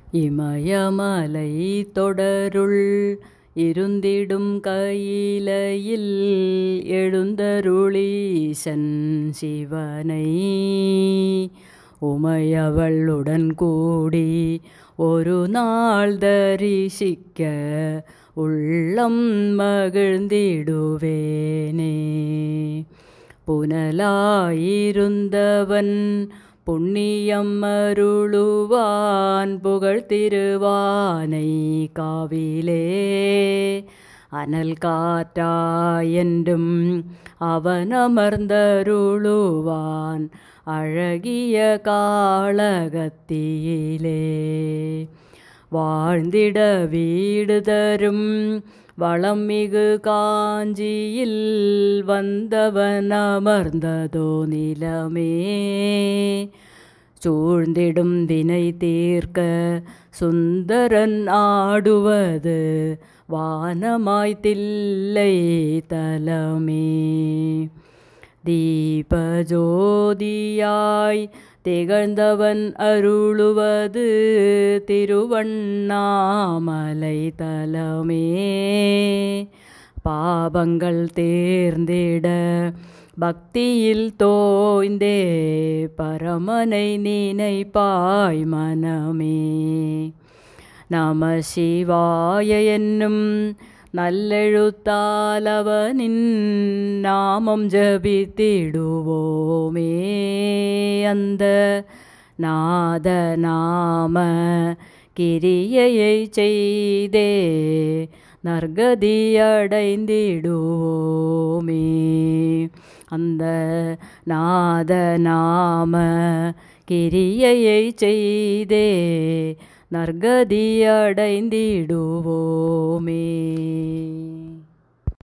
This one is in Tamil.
இமயமலை தொடருள் இருந்திடும் கையிலையில் எழுந்தருளீசன் சிவனை உமையவளுடன் கூடி ஒரு நாள் தரிசிக்க உள்ளம் மகிழ்ந்திடுவேனே புனலாயிருந்தவன் புண்ணியம் அருளுவான் புகழ் திருவானை காவிலே அனல் காற்றாயென்றும் அவன் அமர்ந்தருளுவான் அழகிய காளகத்தியிலே வாழ்ந்திட வீடு தரும் வளம் மிகு காஞ்சியில் வந்தவன் அமர்ந்ததோ நிலமே சூழ்ந்திடும் தினை தீர்க்க சுந்தரன் ஆடுவது வானமாய் தில்லை தலமே தீபஜோதியாய் திகழ்ந்தவன் அருளுவது திருவண்ணாமலை தலமே பாபங்கள் தேர்ந்திட பக்தியில் தோய்ந்தே பரமனை நினைப்பாய் மனமே நம சிவாய என்னும் நல்லெழுத்தாலவனின் நாமம் ஜபித்திடுவோமே அந்த நாத நாம கிரியையை செய்தே நற்கதியடைந்திடுவோமே அந்த நாத நாம கிரியையை செய்தே நற்கதியடைந்திடுவோமே